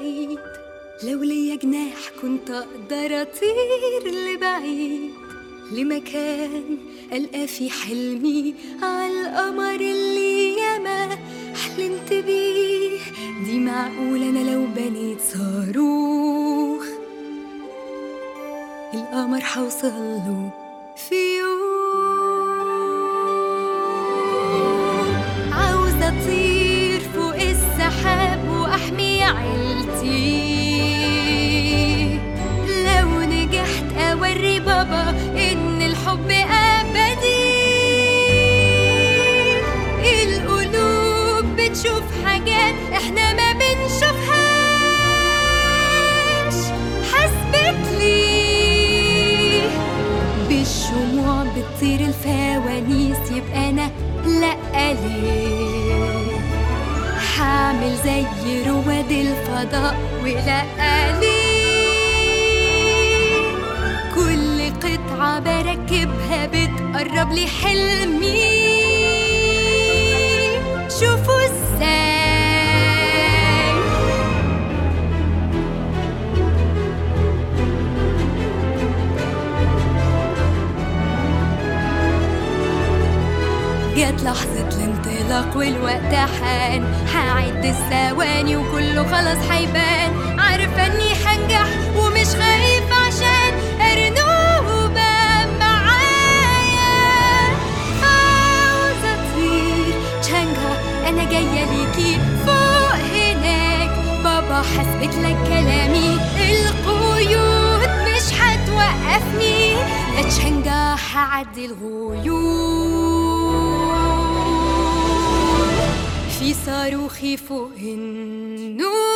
بعيد لو ليا جناح كنت اقدر اطير لبعيد لمكان القى في حلمي عالقمر اللي ياما حلمت بيه دي معقول انا لو بنيت صاروخ القمر حوصله في يوم عاوزة أطير فوق السحاب وأحمي عيلتي لو نجحت أوري بابا إن الحب أبدي القلوب بتشوف حاجات إحنا ما بنشوفهاش حسبت لي بالشموع بتطير الفوانيس يبقى انا لا ليه هعمل زي رواد الفضاء ولا ليه كل قطعة بركبها بتقرب لي حلمي شوفوا ازاي جت لحظة الانطلاق والوقت حان هعد الثواني وكله خلاص هيبان عارفة اني هنجح ومش خايف عشان ارنوبة معايا عاوزة اطير تشانجا انا جاية ليكي فوق هناك بابا حسبت لك كلامي القيود مش هتوقفني لا تشانجا هعدي الغيوم في صاروخي فوق النور